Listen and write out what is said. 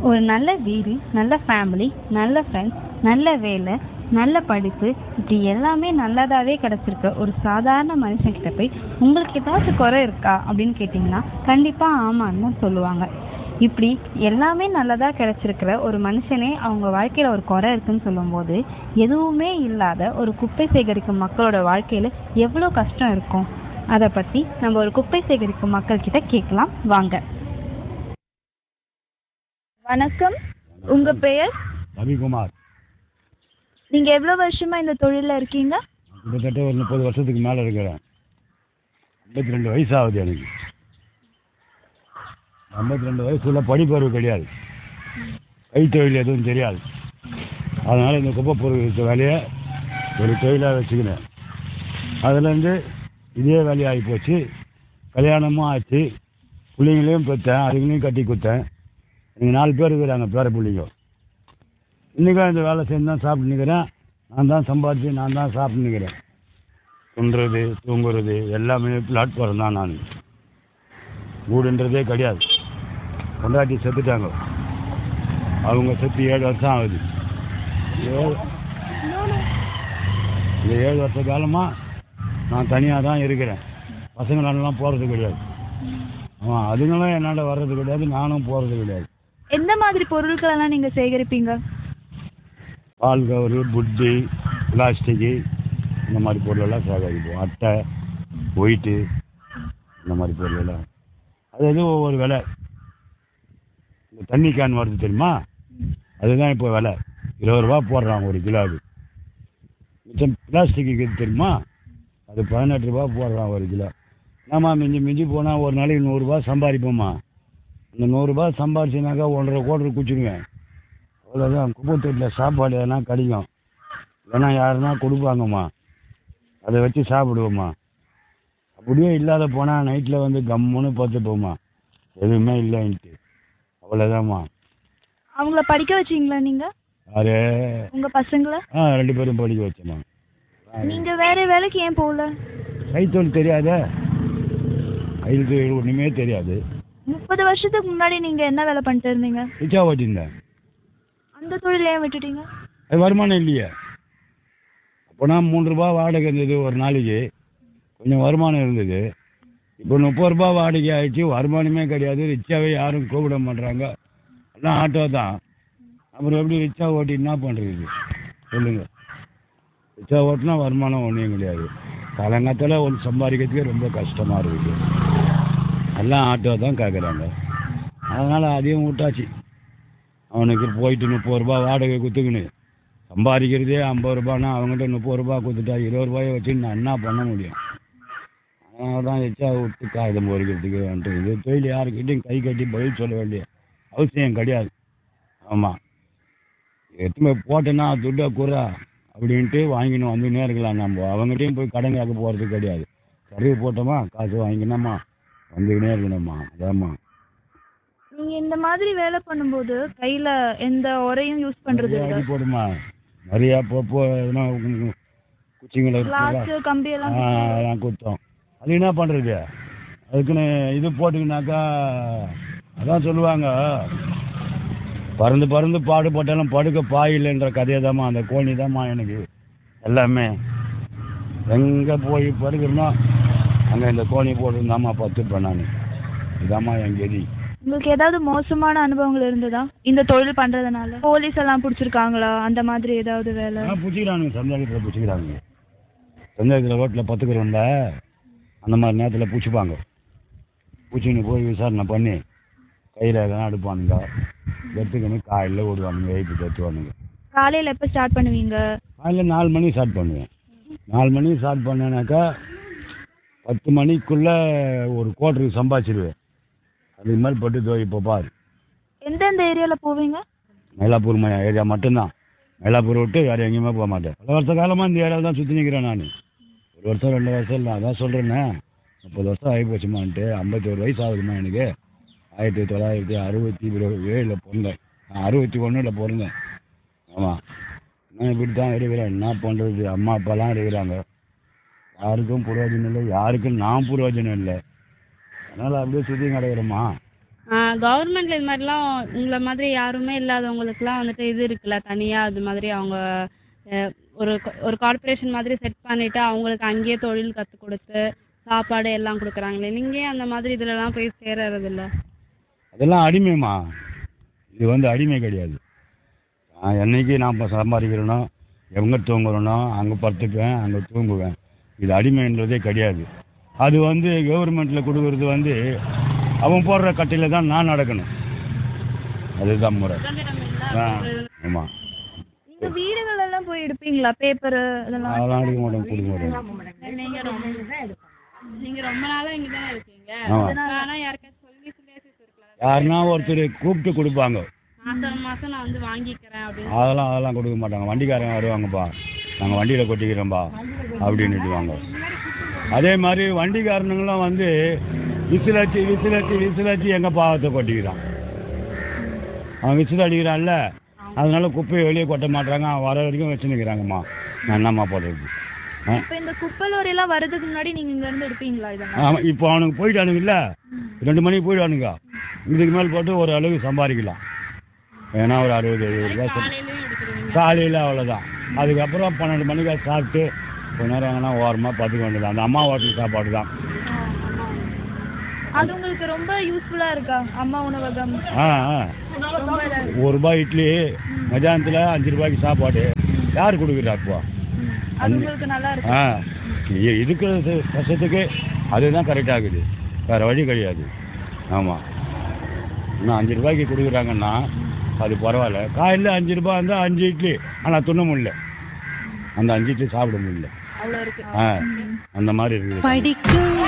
ஒரு நல்ல வீடு நல்ல ஃபேமிலி நல்ல ஃப்ரெண்ட்ஸ் நல்ல வேலை நல்ல படிப்பு இப்படி எல்லாமே நல்லதாவே கிடைச்சிருக்க ஒரு சாதாரண மனுஷன்கிட்ட போய் உங்களுக்கு ஏதாச்சும் குறை இருக்கா அப்படின்னு கேட்டிங்கன்னா கண்டிப்பாக ஆமான்னு தான் சொல்லுவாங்க இப்படி எல்லாமே நல்லதா கிடைச்சிருக்கிற ஒரு மனுஷனே அவங்க வாழ்க்கையில ஒரு குறை இருக்குன்னு சொல்லும்போது எதுவுமே இல்லாத ஒரு குப்பை சேகரிக்கும் மக்களோட வாழ்க்கையில எவ்வளோ கஷ்டம் இருக்கும் அதை பத்தி நம்ம ஒரு குப்பை சேகரிக்கும் மக்கள் கிட்ட கேட்கலாம் வாங்க வணக்கம் உங்க பெயர் ரவிக்குமார் நீங்க எவ்வளவு வருஷமா இந்த தொழில்ல இருக்கீங்க கிட்டத்தட்ட ஒரு முப்பது வருஷத்துக்கு மேலே இருக்கிறேன் ஐம்பத்தி ரெண்டு வயசு ஆகுது எனக்கு ஐம்பத்தி ரெண்டு வயசுல படிப்பறிவு கிடையாது கைத்தொழில் எதுவும் தெரியாது அதனால் இந்த குப்பை பொருள் வேலையை ஒரு தொழிலாக வச்சுக்கினேன் அதுலேருந்து இதே வேலையாகி போச்சு கல்யாணமும் ஆச்சு பிள்ளைங்களையும் பெற்றேன் அதுங்களையும் கட்டி கொடுத்தேன் எனக்கு நாலு பேர் இருக்கிறாங்க பேர பிள்ளைங்க இன்றைக்கும் இந்த வேலை செஞ்சு தான் சாப்பிட்டு நிற்கிறேன் நான் தான் சம்பாதிச்சு நான் தான் சாப்பிட்டு நிற்கிறேன் துண்டுறது தூங்குறது எல்லாமே பிளாட்ஃபார்ம் தான் நான் வீடுன்றதே கிடையாது கொண்டாட்டி செத்துட்டாங்க அவங்க செத்து ஏழு வருஷம் ஆகுது ஏழு இந்த ஏழு வருஷ காலமாக நான் தனியாக தான் இருக்கிறேன் பசங்களெல்லாம் போகிறது கிடையாது ஆமாம் அதுங்களும் என்னால் வர்றது கிடையாது நானும் போகிறது கிடையாது எந்த மாதிரி பொருட்கள் எல்லாம் நீங்க சேகரிப்பீங்க பால் கவரு புட்டி பிளாஸ்டிக்கு இந்த மாதிரி பொருளெல்லாம் சேகரிப்போம் அட்டை ஒயிட்டு இந்த மாதிரி பொருளெல்லாம் அது அது ஒவ்வொரு விலை இந்த தண்ணி கேன் வருது தெரியுமா அதுதான் இப்போ விலை இருபது ரூபா போடுறான் ஒரு கிலோவுக்கு மிச்சம் பிளாஸ்டிக்கு தெரியுமா அது பதினெட்டு ரூபா போடுறான் ஒரு கிலோ ஆமாம் மிஞ்சி மிஞ்சி போனால் ஒரு நாளைக்கு நூறுரூபா சம்பாதிப்போம்மா இந்த நூறுரூபா சம்பாரிச்சினாக்கா ஒன்றரை கோடி குச்சிடுவேன் அவ்வளோதான் குப்பத்தொட்டில் சாப்பாடு எதனா கிடைக்கும் இல்லைன்னா யாருன்னா கொடுப்பாங்கம்மா அதை வச்சு சாப்பிடுவோம்மா அப்படியே இல்லாத போனால் நைட்டில் வந்து கம்முன்னு பார்த்துப்போம்மா எதுவுமே இல்லைன்ட்டு அவ்வளோதாம்மா அவங்கள படிக்க வச்சீங்களா நீங்க யாரு உங்க பசங்கள ஆ ரெண்டு பேரும் படிக்க வச்சோம்மா நீங்க வேற வேலைக்கு ஏன் போகல கைத்தொழில் தெரியாதே கைத்தொழில் ஒன்றுமே தெரியாது முப்பது வருஷத்துக்கு முன்னாடி நீங்க என்ன வேலை பண்ணிட்டு இருந்தீங்க ரிச்சா ஓட்டியிருந்தேன் அந்த தொழில் ஏன் விட்டுட்டீங்க அது வருமானம் இல்லையே அப்போனா மூணு ரூபா வாடகை இருந்தது ஒரு நாளைக்கு கொஞ்சம் வருமானம் இருந்தது இப்போ முப்பது ரூபா வாடகை ஆயிடுச்சு வருமானமே கிடையாது ரிச்சாவே யாரும் கூப்பிட மாட்றாங்க எல்லாம் ஆட்டோ தான் அப்புறம் எப்படி ரிச்சா ஓட்டி என்ன பண்ணுறது சொல்லுங்க ரிச்சா ஓட்டினா வருமானம் ஒன்றும் கிடையாது காலங்காத்தால ஒன்று சம்பாதிக்கிறதுக்கே ரொம்ப கஷ்டமாக இருக்குது எல்லாம் ஆட்டோ தான் கேட்குறாங்க அதனால் அதையும் விட்டாச்சு அவனுக்கு போயிட்டு முப்பது ரூபா வாடகை குத்துக்கின்னு சம்பாதிக்கிறதே ஐம்பது ரூபான்னா அவங்ககிட்ட முப்பது ரூபா கொடுத்துட்டா இருபது ரூபாயை வச்சு நான் என்ன பண்ண முடியும் அதனால தான் எச்சா விட்டு காகிதம் பொறிக்கிறதுக்கு வந்துட்டு இது தொழில் யாருக்கிட்டையும் கை கட்டி பதில் சொல்ல வேண்டிய அவசியம் கிடையாது ஆமாம் எத்தனை போட்டேன்னா துட்டை குறா அப்படின்ட்டு வாங்கின்னு வந்துன்னே இருக்கலாம் நம்ம அவங்ககிட்டயும் போய் கடன் கேட்க போகிறது கிடையாது கருவு போட்டோமா காசு வாங்கினோமா வந்துக்கினே இருக்கணுமா அதாம்மா நீங்க இந்த மாதிரி வேலை பண்ணும்போது கையில எந்த உரையும் யூஸ் பண்றது நிறைய இல்ல அடி போடுமா நிறைய போப்போ எதனா உங்க- குச்சிங்களை கிளாஸ் இருக்குல்ல, கம்பி எல்லாம் ஆ, அதெல்லாம் குத்தம் அது என்ன பண்ணுறது அதுக்குன்னு இது போட்டுக்கினாக்கா அதான் சொல்லுவாங்க பறந்து பறந்து பாடுபட்டாலும் படுக்க பாயில்லைன்ற கதையை தாம்மா அந்த கோணி தாம்மா எனக்கு எல்லாமே எங்கே போய் படுக்கிறனோ அங்கே இந்த கோணி போட்டுருந்தாம்மா பத்துப்பேன் நான் இதாம்மா என் கதி உங்களுக்கு ஏதாவது மோசமான அனுபவங்கள் இருந்ததா இந்த தொழில் பண்றதுனால போலீஸ் எல்லாம் பிடிச்சிருக்காங்களா அந்த மாதிரி ஏதாவது வேலை ஆ பிடிச்சிக்கிறானுங்க சந்தேகத்தில் பிடிச்சிக்கிறாங்க சந்தேகத்தில் ரோட்டில் பத்துக்கிறோம்ல அந்த மாதிரி நேரத்தில் பிடிச்சிப்பாங்க பிடிச்சின்னு போய் விசாரணை பண்ணி கையில் எதனா எடுப்பானுங்க எடுத்துக்கணும் காலையில் ஓடுவானுங்க எயிட்டு தத்துவானுங்க காலையில எப்ப ஸ்டார்ட் பண்ணுவீங்க காலையில் நாலு மணி ஸ்டார்ட் பண்ணுவேன் நாலு மணி ஸ்டார்ட் பண்ணேனாக்கா பத்து மணிக்குள்ளே ஒரு கோட்டருக்கு சம்பாதிச்சிடுவேன் அதுக்கு மாதிரி பட்டு தோ இப்போ பாரு எந்தெந்த ஏரியால போவீங்க மயிலாப்பூர் ம- ஏரியா மட்டும்தான் மயிலாப்பூர் விட்டு வேறு எங்கேயுமே போக மாட்டேன் பல வருஷ காலமாக இந்த ஏரியாவில் தான் சுற்றி நிற்கிறேன் நான் ஒரு வருஷம் ரெண்டு வருஷம் இல்லை அதான் சொல்கிறேன்னே முப்பது வருஷம் ஆகி போச்சுமான்ட்டு ஐம்பத்தி ஒரு வயசு ஆகுதுமா எனக்கு ஆயிரத்தி தொள்ளாயிரத்தி அறுபத்தி ஏழில் பிறந்தேன் நான் அறுபத்தி ஒன்றில் பிறந்தேன் ஆமாம் நான் இப்படி தான் இருக்கிறேன் என்ன பண்ணுறது அம்மா அப்பாலாம் இருக்கிறாங்க யாருக்கும் புரோஜனம் இல்லை யாருக்கும் நான் புரோஜனம் இல்லை அதனால் அப்படியே சுற்றி கிடக்குறேம்மா கவர்மெண்ட்ல இது மாதிரிலாம் உங்களை மாதிரி யாருமே இல்லாதவங்களுக்குலாம் வந்துட்டு இது இருக்குல்ல தனியா அது மாதிரி அவங்க அஹ், ஒரு co- ஒரு கார்ப்பரேஷன் மாதிரி செட் பண்ணிட்டு அவங்களுக்கு அங்கேயே தொழில் கத்து கொடுத்து சாப்பாடு எல்லாம் கொடுக்குறாங்களே நீங்க ஏன் அந்த மாதிரி இதுலலாம் போய் சேரறது இல்ல அதெல்லாம் அடிமைமா இது வந்து அடிமை கிடையாது நான் என்னைக்கு நான் இப்போ சம்பாதிக்கிறேனோ எங்கே தூங்குறேனோ அங்கே படுத்துப்பேன் அங்கே தூங்குவேன் இது அடிமைன்றதே கிடையாது அது வந்து கவர்மெண்ட்டில் கொடுக்கறது வந்து அவன் போடுற கட்டையில் தான் நான் நடக்கணும் அதுதான் முறை சுதந்திரம் ஆ இல்ல ஆமாம் நீங்க வீடுகள் எல்லாம் போய் எடுப்பீங்களா பேப்பர் இதெல்லாம் அதெல்லாம் எடுக்க மாட்டோம் கொடுக்க மாட்டோம் நீங்க ரொம்ப நீங்க ரொம்ப நாளா இங்க தானே இருக்கீங்க ஆமா. ஆனா யாருக்காச்சும் சொல்லி சொல்லி இருக்கலாம் யாருன்னா ஒருத்தர் கூப்பிட்டு கொடுப்பாங்க மாசம் மாசம் நான் வந்து வாங்கிக்கிறேன் அப்படின்னு அதெல்லாம் அதெல்லாம் கொடுக்க மாட்டாங்க வண்டிக்காரங்க வருவாங்கப்பா நாங்கள் வண்டியில் கொட்டிக்கிறோம்பா அப்படின்னுட்டுவாங்க அதே மாதிரி வண்டிக்காரனுங்களாம் வந்து விசிலடிச்சு விசிலடிச்சு விசிலடிச்சு எங்கள் பாவத்தை கொட்டிக்கிறான் அவன் விசில் அடிக்கிறான்ல அதனால குப்பையை வெளியே கொட்ட மாட்டாங்க அவன் வர வரைக்கும் வச்சு நிற்கிறாங்கம்மா நான் என்னம்மா போடுறது ஆ இப்ப இந்த குப்பை லோரி எல்லாம் வர்றதுக்கு முன்னாடி நீங்க இங்க இருந்து எடுப்பீங்களா இதெல்லாம் ஆமாம் இப்போ அவனுக்கு போயிட்டானுங்கல்ல ரெண்டு மணிக்கு போயிடுவானுங்க இதுக்கு மேல் போட்டு ஒரு அளவுக்கு சம்பாதிக்கலாம் ஏன்னா ஒரு அறுபது எழுபது ரூபா சம்பா- காலையிலயும் எடுத்துருவீங்க காலையில் அவ்வளோதான் அதுக்கப்புறம் பன்னெண்டு மணிக்கு சாப்பிட்டு கொஞ்ச நேரம் எங்கன்னா ஓரமாக பார்த்துக்க வேண்டியது அந்த அம்மா ஹோட்டல் சாப்பாடு தான் அது உங்களுக்கு ரொம்ப யூஸ்ஃபுல்லா இருக்கா அம்மா உணவகம் ஆ ஆ ரொம்ப இதா இருக்கு. ஒரு ரூபாய் இட்லி மத்தியானத்தில் அஞ்சு ரூபாய்க்கு சாப்பாடு யார் கொடுக்குறா இப்போ ம். அது உங்களுக்கு நல்லா இருக்கு ஆ இ- இருக்கிற ச- கஷ்டத்துக்கு அதுதான் கரெக்டாக இருக்குது வேறு வழி கிடையாது ஆமாம் இன்னும் அஞ்சு ரூபாய்க்கு கொடுக்குறாங்கன்னா அது பரவாயில்ல காலையில் அஞ்சு ரூபாய் இருந்தால் அஞ்சு இட்லி ஆனால் துண்ண முடியல அந்த அஞ்சு இட்லி சாப்பிட முடியல அவ்வளவு இருக்கு ஆ அந்த மாதிரி இருக்குது படிக்கும்